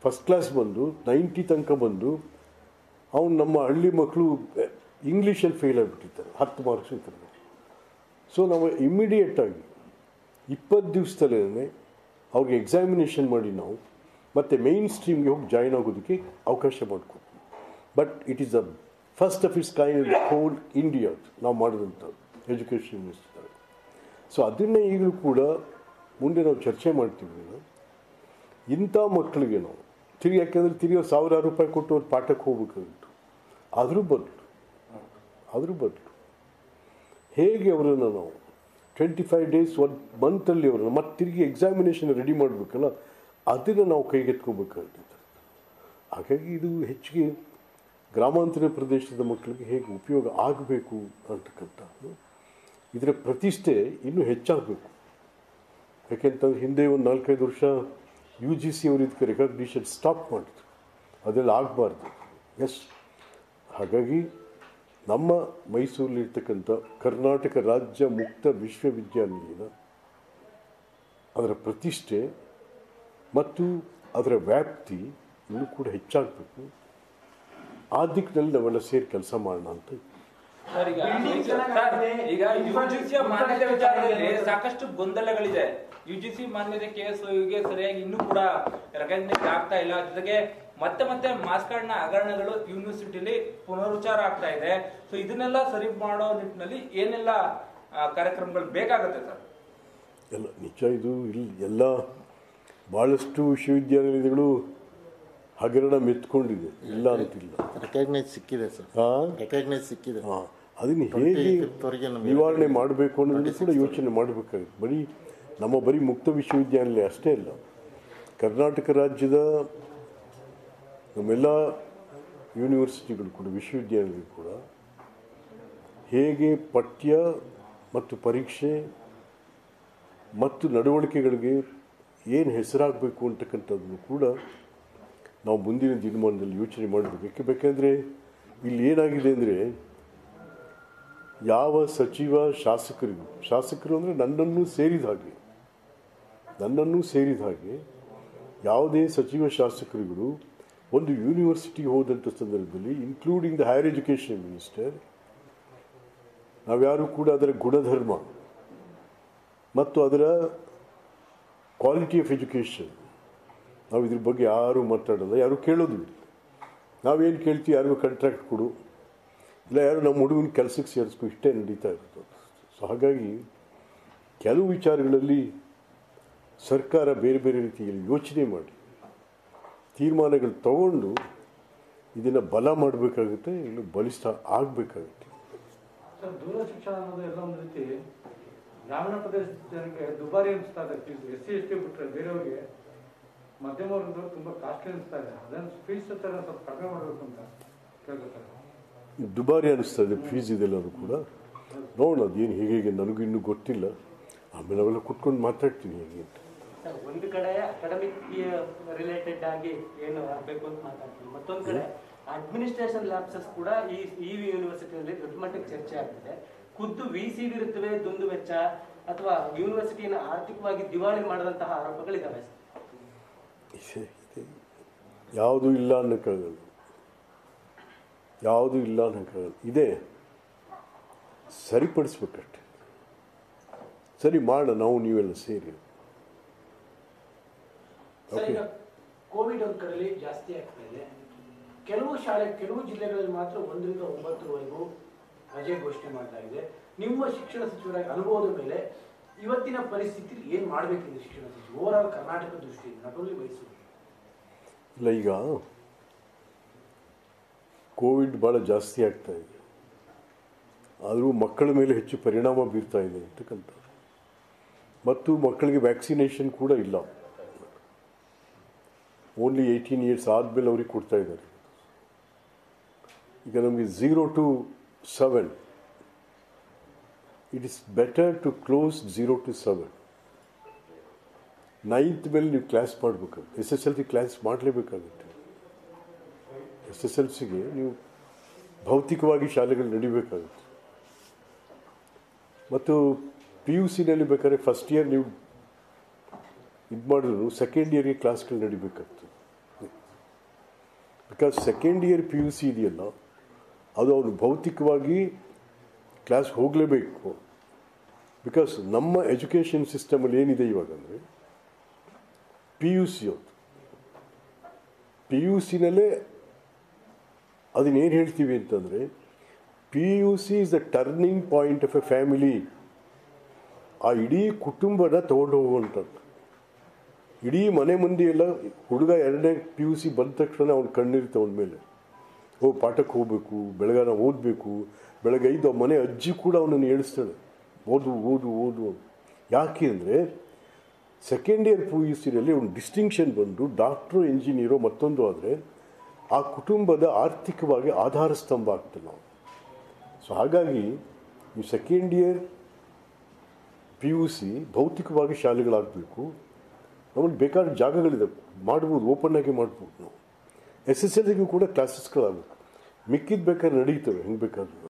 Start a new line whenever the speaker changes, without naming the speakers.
First class ಬಂದು ninety ತನಕ ಬಂದು ಅವನು ನಮ್ಮ ಹಳ್ಳಿ ಮಕ್ಕಳು ಇಂಗ್ಲೀಷಲ್ಲಿ ಫೇಲ್ ಆಗಿಬಿಟ್ಟಿರ್ತಾರೆ ಹತ್ತು ಮಾರ್ಕ್ಸ್ ಇರ್ತಾರೆ ಸೊ ನಾವು ಇಮ್ಮಿಡಿಯೇಟಾಗಿ ಇಪ್ಪತ್ತು ದಿವಸದಲ್ಲೇ ಅವ್ರಿಗೆ ಎಕ್ಸಾಮಿನೇಷನ್ ಮಾಡಿ ನಾವು ಮತ್ತು ಮೇನ್ ಸ್ಟ್ರೀಮ್ಗೆ ಹೋಗಿ ಜಾಯ್ನ್ ಆಗೋದಕ್ಕೆ ಅವಕಾಶ ಮಾಡಿಕೊಡ್ತೀವಿ but it is the first of its kind whole India ನಾವು ಮಾಡಿದಂಥದ್ದು ಎಜುಕೇಷನ್ ಮಿನಿಸ್ಟರ್ ಸೊ ಅದನ್ನೇ ಈಗಲೂ ಕೂಡ ಮುಂದೆ ನಾವು ಚರ್ಚೆ ಮಾಡ್ತೀವಿ ನಾವು. ಇಂಥ ಮಕ್ಕಳಿಗೆ ನಾವು ತಿರುಗಿ ಯಾಕೆಂದರೆ ತಿರುಗಿ ಸಾವಿರಾರು ರೂಪಾಯಿ ಕೊಟ್ಟು ಅವ್ರು ಪಾಠಕ್ಕೆ ಹೋಗ್ಬೇಕಾಗಿತ್ತು ಅದ್ರ ಬದಲು ಅದ್ರ ಬದಲು ಹೇಗೆ ಅವರನ್ನು ನಾವು ಟ್ವೆಂಟಿ ಫೈವ್ ಡೇಸ್ ಒನ್ ಮಂತಲ್ಲಿ ಅವರನ್ನು ಮತ್ತೆ ತಿರುಗಿ ಎಕ್ಸಾಮಿನೇಷನ್ ರೆಡಿ ಮಾಡಬೇಕಲ್ಲ ಅದನ್ನು ನಾವು ಕೈಗೆತ್ಕೋಬೇಕಾಗ್ತದೆ ಹಾಗಾಗಿ ಇದು ಹೆಚ್ಚಿಗೆ ಗ್ರಾಮಾಂತರ ಪ್ರದೇಶದ ಮಕ್ಕಳಿಗೆ ಹೇಗೆ ಉಪಯೋಗ ಆಗಬೇಕು ಅಂತಕ್ಕಂಥದ್ದು ಇದರ ಪ್ರತಿಷ್ಠೆ ಇನ್ನೂ ಹೆಚ್ಚಾಗಬೇಕು ಯಾಕೆಂತಂದ್ರೆ ಹಿಂದೆ ಒಂದು ನಾಲ್ಕೈದು ವರ್ಷ ಯು ಜಿ ಸಿ ಅವರು ಇದಕ್ಕೆ ರೆಕಗ್ನಿಷನ್ ಸ್ಟಾಪ್ ಮಾಡಿದ್ರು ಅದೆಲ್ಲ ಆಗಬಾರ್ದು ಎಸ್ ಹಾಗಾಗಿ ನಮ್ಮ ಮೈಸೂರಲ್ಲಿರ್ತಕ್ಕಂಥ ಕರ್ನಾಟಕ ರಾಜ್ಯ ಮುಕ್ತ ವಿಶ್ವವಿದ್ಯಾನಿಲಯದ ಅದರ ಪ್ರತಿಷ್ಠೆ ಮತ್ತು ಅದರ ವ್ಯಾಪ್ತಿ ಇನ್ನೂ ಕೂಡ ಹೆಚ್ಚಾಗಬೇಕು ಆ ದಿಕ್ಕಿನಲ್ಲಿ ನಾವೆಲ್ಲ ಸೇರಿ ಕೆಲಸ ಮಾಡೋಣ ಅಂತ
ಸರ್, ಈಗ
Building
ಸರ್,
ಚೆನ್ನಾಗಿದೆ.
ಈಗ ಯುಜಿಸಿ ಮಾನ್ಯತೆ ವಿಚಾರದಲ್ಲಿ ಸಾಕಷ್ಟು ಗೊಂದಲಗಳಿದೆ ಯುಜಿಸಿ ಮಾನ್ಯತೆ ಕೇಸ್ಗೆ ಸರಿಯಾಗಿ ಇನ್ನೂ ಕೂಡ ರೆಕಗ್ನೈಸ್ ಆಗ್ತಾ ಇಲ್ಲ ಜೊತೆಗೆ ಮತ್ತೆ ಮತ್ತೆ ಮಾಸ್ ಕಾರ್ಡ್ ನ ಹಗರಣಗಳು ಯೂನಿವರ್ಸಿಟಿಲಿ ಪುನರುಚ್ಚಾರ ಆಗ್ತಾ ಇದೆ ಸೊ ಇದನ್ನೆಲ್ಲ ಸರಿ ಮಾಡೋ ನಿಟ್ಟಿನಲ್ಲಿ ಏನೆಲ್ಲ ಆ, ಕಾರ್ಯಕ್ರಮಗಳು ಬೇಕಾಗುತ್ತೆ ಸರ್
ಎಲ್ಲ ನಿಜ ಇದು ಇಲ್ಲಿ ಎಲ್ಲ ಭಾಳಷ್ಟು ವಿಶ್ವವಿದ್ಯಾನಿಲಯಗಳು ಹಗರಣ ಮೆತ್ಕೊಂಡಿದೆ ಇಲ್ಲ ಅಂತಿಲ್ಲ
ರೆಕಗ್ನೈಸ್ ಸಿಕ್ಕಿದೆ ಸರ್
ಹಾಂ
ರೆಕಗ್ನೈಸ್ ಸಿಕ್ಕಿದೆ
ಹಾಂ ಅದನ್ನು ಹೇಗೆ
25th ವರೆಗೆ ನಮಗೆ
ನಿವಾರಣೆ ಮಾಡಬೇಕು ಅನ್ನೋದನ್ನು ಕೂಡ ಯೋಚನೆ ಮಾಡಬೇಕಾಗುತ್ತೆ ಬರೀ ನಮ್ಮ ಬರೀ ಮುಕ್ತ ವಿಶ್ವವಿದ್ಯಾನಿಲಯ ಅಷ್ಟೇ ಅಲ್ಲ ಕರ್ನಾಟಕ ರಾಜ್ಯದ ನಮ್ಮೆಲ್ಲ ಯೂನಿವರ್ಸಿಟಿಗಳು ಕೂಡ ವಿಶ್ವವಿದ್ಯಾನಿಲಯಗಳು ಕೂಡ ಹೇಗೆ ಪಠ್ಯ ಮತ್ತು ಪರೀಕ್ಷೆ ಮತ್ತು ನಡವಳಿಕೆಗಳಿಗೆ ಏನು ಹೆಸರಾಗಬೇಕು ಅಂತಕ್ಕಂಥದ್ದನ್ನು ಕೂಡ ನಾವು ಮುಂದಿನ ದಿನಮಾನದಲ್ಲಿ ಯೋಚನೆ ಮಾಡಬೇಕು ಯಾಕೆ ಬೇಕೆಂದರೆ ಇಲ್ಲಿ ಏನಾಗಿದೆ ಅಂದರೆ ಯಾವ ಸಚಿವ ಶಾಸಕರಿಗೂ ಶಾಸಕರು ಅಂದರೆ ನನ್ನನ್ನು ಸೇರಿದ ಹಾಗೆ ನನ್ನನ್ನು ಸೇರಿದ ಹಾಗೆ ಯಾವುದೇ ಸಚಿವ ಶಾಸಕರುಗಳು ಒಂದು ಯೂನಿವರ್ಸಿಟಿಗೆ ಹೋದಂಥ ಸಂದರ್ಭದಲ್ಲಿ including the higher education minister ನಾವ್ಯಾರೂ ಕೂಡ ಅದರ ಗುಣಧರ್ಮ ಮತ್ತು ಅದರ ಕ್ವಾಲಿಟಿ ಆಫ್ ಎಜುಕೇಷನ್ ನಾವು ಇದ್ರ ಬಗ್ಗೆ ಯಾರೂ ಮಾತಾಡೋಲ್ಲ ಯಾರೂ ಕೇಳೋದು ಇಲ್ಲ ನಾವೇನು ಕೇಳ್ತೀವಿ ಯಾರಿಗೂ ಕಾಂಟ್ರಾಕ್ಟ್ ಕೊಡು ಇಲ್ಲ ಯಾರು ನಮ್ಮ ಹುಡುಗನ ಕೆಲಸಕ್ಕೆ ಸೇರಿಸ್ಕೊ ಇಷ್ಟೇ ನಡೀತಾ ಇರ್ತದೆ ಸೊ ಹಾಗಾಗಿ ಕೆಲವು ವಿಚಾರಗಳಲ್ಲಿ ಸರ್ಕಾರ ಬೇರೆ ಬೇರೆ ರೀತಿಯಲ್ಲಿ ಯೋಚನೆ ಮಾಡಿ ತೀರ್ಮಾನಗಳು ತಗೊಂಡು ಇದನ್ನು ಬಲ ಮಾಡಬೇಕಾಗುತ್ತೆ ಇನ್ನು ಬಲಿಷ್ಠ ಆಗಬೇಕಾಗುತ್ತೆ
ಸರ್ ದೂರ ಶಿಕ್ಷಣ ಅನ್ನೋದು ಎಲ್ಲ ಒಂದು ರೀತಿ ಗ್ರಾಮೀಣ ಪ್ರದೇಶದ ಜನಕ್ಕೆ ದುಬಾರಿ ಅನಿಸ್ತಾ ಇದೆ fees S C S T ಬಿಟ್ಟರೆ ಬೇರೆಯವ್ರಿಗೆ ಮಧ್ಯಮ ವರ್ಗದವ್ರು ತುಂಬ ಕಾಸ್ಟ್ಲಿ ಅನಿಸ್ತಾ ಇದೆ ಅದನ್ನು ಫೀಸ್ ತರ ಸ್ವಲ್ಪ ಕಡಿಮೆ ಮಾಡಬೇಕು ಅಂತ ಕೇಳ್ಕೊತಾರೆ
ದುಬಾರಿ ಅನಿಸ್ತದೆ ಫೀಸ್ ಇದೆಲ್ಲರೂ ಕೂಡ ನೋಡೋಣ ಅದೇನು ಹೇಗೆ ಹೇಗೆ ನನಗೂ ಇನ್ನೂ ಗೊತ್ತಿಲ್ಲ ಆಮೇಲೆ ಅವೆಲ್ಲ ಕುತ್ಕೊಂಡು ಮಾತಾಡ್ತೀನಿ ಹೇಗೆ ಅಂತ
ಸರ್, ಒಂದು ಕಡೆ ಅಕಾಡೆಮಿಕ್ ರಿಲೇಟೆಡ್ ಆಗಿ ಏನು ಆಗಬೇಕು ಅಂತ ಮಾತಾಡ್ತೀವಿ ಮತ್ತೊಂದು ಕಡೆ ಅಡ್ಮಿನಿಸ್ಟ್ರೇಷನ್ ಲ್ಯಾಬ್ಸಸ್ ಕೂಡ ಈ ಈ ಯೂನಿವರ್ಸಿಟಿಯಲ್ಲಿ ದೊಡ್ಡ ಮಟ್ಟಕ್ಕೆ ಚರ್ಚೆ ಆಗ್ತಿದೆ ಖುದ್ದು ವಿ ಸಿ ವಿರುದ್ಧವೇ ದುಂದು ವೆಚ್ಚ ಅಥವಾ ಯೂನಿವರ್ಸಿಟಿಯನ್ನು ಆರ್ಥಿಕವಾಗಿ ದಿವಾಳಿ ಮಾಡಿದಂತಹ ಆರೋಪಗಳಿದಾವೆ ಸರ್.
ಇದೆ, ಇದೆ. ಯಾವುದು ಇಲ್ಲ ಅನ್ನೋಕ್ಕಾಗಲ್ಲ ಯಾವುದು ಇಲ್ಲ ಅನ್ನೋಕ್ಕಾಗಲ್ಲ ಇದೆ ಸರಿಪಡಿಸ್ಬೇಕಷ್ಟೆ ಸರಿ ಮಾಡೋಣ ನಾವು ನೀವೆಲ್ಲ ಸೇರಿ
ಸರ್
ಓಕೆ
ಈಗ ಕೋವಿಡ್ ಒಂದ್ ಕಡೆಯಲ್ಲಿ ಜಾಸ್ತಿ ಆಗ್ತಾ ಇದೆ ಕೆಲವು ಶಾಲೆ ಕೆಲವು ಜಿಲ್ಲೆಗಳಲ್ಲಿ ಮಾತ್ರ ಒಂದರಿಂದ ಒಂಬತ್ತರವರೆಗೂ ರಜೆ ಘೋಷಣೆ ಮಾಡಲಾಗಿದೆ ನಿಮ್ಮ ಶಿಕ್ಷಣ ಸಚಿವರಾಗಿ ಅನುಭವದ ಮೇಲೆ ಇವತ್ತಿನ ಪರಿಸ್ಥಿತಿ ಏನ್ ಮಾಡಬೇಕಿದೆ ಶಿಕ್ಷಣ ಸಚಿವ ಓವರ್ ಆಲ್ ಕರ್ನಾಟಕ ದೃಷ್ಟಿಯಿಂದ ನಾಟ್ ಓನ್ಲಿ ಮೈಸೂರು
ಇಲ್ಲ ಈಗ ಕೋವಿಡ್ ಭಾಳ ಜಾಸ್ತಿ ಆಗ್ತಾ ಇದೆ ಆದರೂ ಮಕ್ಕಳ ಮೇಲೆ ಹೆಚ್ಚು ಪರಿಣಾಮ ಬೀರ್ತಾ ಇದೆ ಅಂತಕ್ಕಂಥದ್ದು ಮತ್ತು ಮಕ್ಕಳಿಗೆ ವ್ಯಾಕ್ಸಿನೇಷನ್ ಕೂಡ ಇಲ್ಲ ಓನ್ಲಿ ಏಯ್ಟೀನ್ ಇಯರ್ಸ್ ಆದಮೇಲೆ ಅವ್ರಿಗೆ ಕೊಡ್ತಾ ಇದ್ದಾರೆ ಈಗ ನಮಗೆ zero two seven it is better to close zero two seven ninth ಮೇಲೆ ನೀವು ಕ್ಲಾಸ್ ಮಾಡಬೇಕಾಗುತ್ತೆ S S L C class ಮಾಡಲೇಬೇಕಾಗುತ್ತೆ ಎಸ್ ಎಸ್ ಎಲ್ ಸಿಗೆ ನೀವು ಭೌತಿಕವಾಗಿ ಶಾಲೆಗಳು ನಡಿಬೇಕಾಗುತ್ತೆ ಮತ್ತು ಪಿ ಯು ಸಿನಲ್ಲಿ ಬೇಕಾದ್ರೆ ಫಸ್ಟ್ ಇಯರ್ ನೀವು ಇದು ಮಾಡಿದ್ರು ಸೆಕೆಂಡ್ ಇಯರ್ಗೆ ಕ್ಲಾಸ್ಗಳು ನಡಿಬೇಕಾಗ್ತದೆ because second year P U C ಇದೆಯಲ್ಲ ಅದು ಅವನು ಭೌತಿಕವಾಗಿ ಕ್ಲಾಸ್ ಹೋಗಲೇಬೇಕು ಬಿಕಾಸ್ ನಮ್ಮ ಎಜುಕೇಷನ್ ಸಿಸ್ಟಮಲ್ಲಿ ಏನಿದೆ ಇವಾಗ ಅಂದರೆ ಪಿ ಯು ಸಿ ಅದು ಪಿ ಯು ಸಿನಲ್ಲೇ ಅದನ್ನೇನು ಹೇಳ್ತೀವಿ ಅಂತಂದರೆ P U C is the turning point of a family ಆ ಇಡೀ ಕುಟುಂಬನ ತೊಗೊಂಡು ಹೋಗುವಂಥದ್ದು ಇಡೀ ಮನೆ ಮಂದಿ ಎಲ್ಲ ಹುಡುಗ ಎರಡನೇ ಪಿ ಯು ಸಿ ಬಂದ ತಕ್ಷಣ ಅವ್ನ ಕಣ್ಣಿರುತ್ತೆ ಅವನ ಮೇಲೆ ಓ ಪಾಠಕ್ಕೆ ಹೋಗಬೇಕು ಬೆಳಗಾನ ಓದಬೇಕು ಬೆಳಗ್ಗೆ ಐದು ಆ ಮನೆ ಅಜ್ಜಿ ಕೂಡ ಅವನನ್ನು ಏಳಿಸ್ತಾಳೆ ಓದು ಓದು ಓದು ಅಂತ. ಯಾಕೆ ಅಂದರೆ ಸೆಕೆಂಡ್ ಇಯರ್ ಪಿ ಯು ಸಿನಲ್ಲಿ ಒಂದು ಡಿಸ್ಟಿಂಕ್ಷನ್ ಬಂದು ಡಾಕ್ಟ್ರು ಇಂಜಿನಿಯರು ಮತ್ತೊಂದು ಆದರೆ ಆ ಕುಟುಂಬದ ಆರ್ಥಿಕವಾಗಿ ಆಧಾರ ಸ್ತಂಭ ಆಗ್ತದೆ ನಾವು ಸೊ ಹಾಗಾಗಿ ಈ second year P U C ಭೌತಿಕವಾಗಿ ಶಾಲೆಗಳಾಗಬೇಕು ನಮ್ಮಲ್ಲಿ ಬೇಕಾದ ಜಾಗಗಳಿದೆ ಮಾಡ್ಬೋದು ಓಪನ್ ಆಗಿ ಮಾಡ್ಬೋದು ನಾವು ಎಸ್ ಎಸ್ ಎಲ್ಸಿಗೂ ಕೂಡ ಕ್ಲಾಸಸ್ಗಳಾಗಬೇಕು ಮಿಕ್ಕಿದ ಬೇಕಾದ್ರೆ ನಡೀತವೆ ಹೆಂಗೆ ಬೇಕಾದ್ರೂ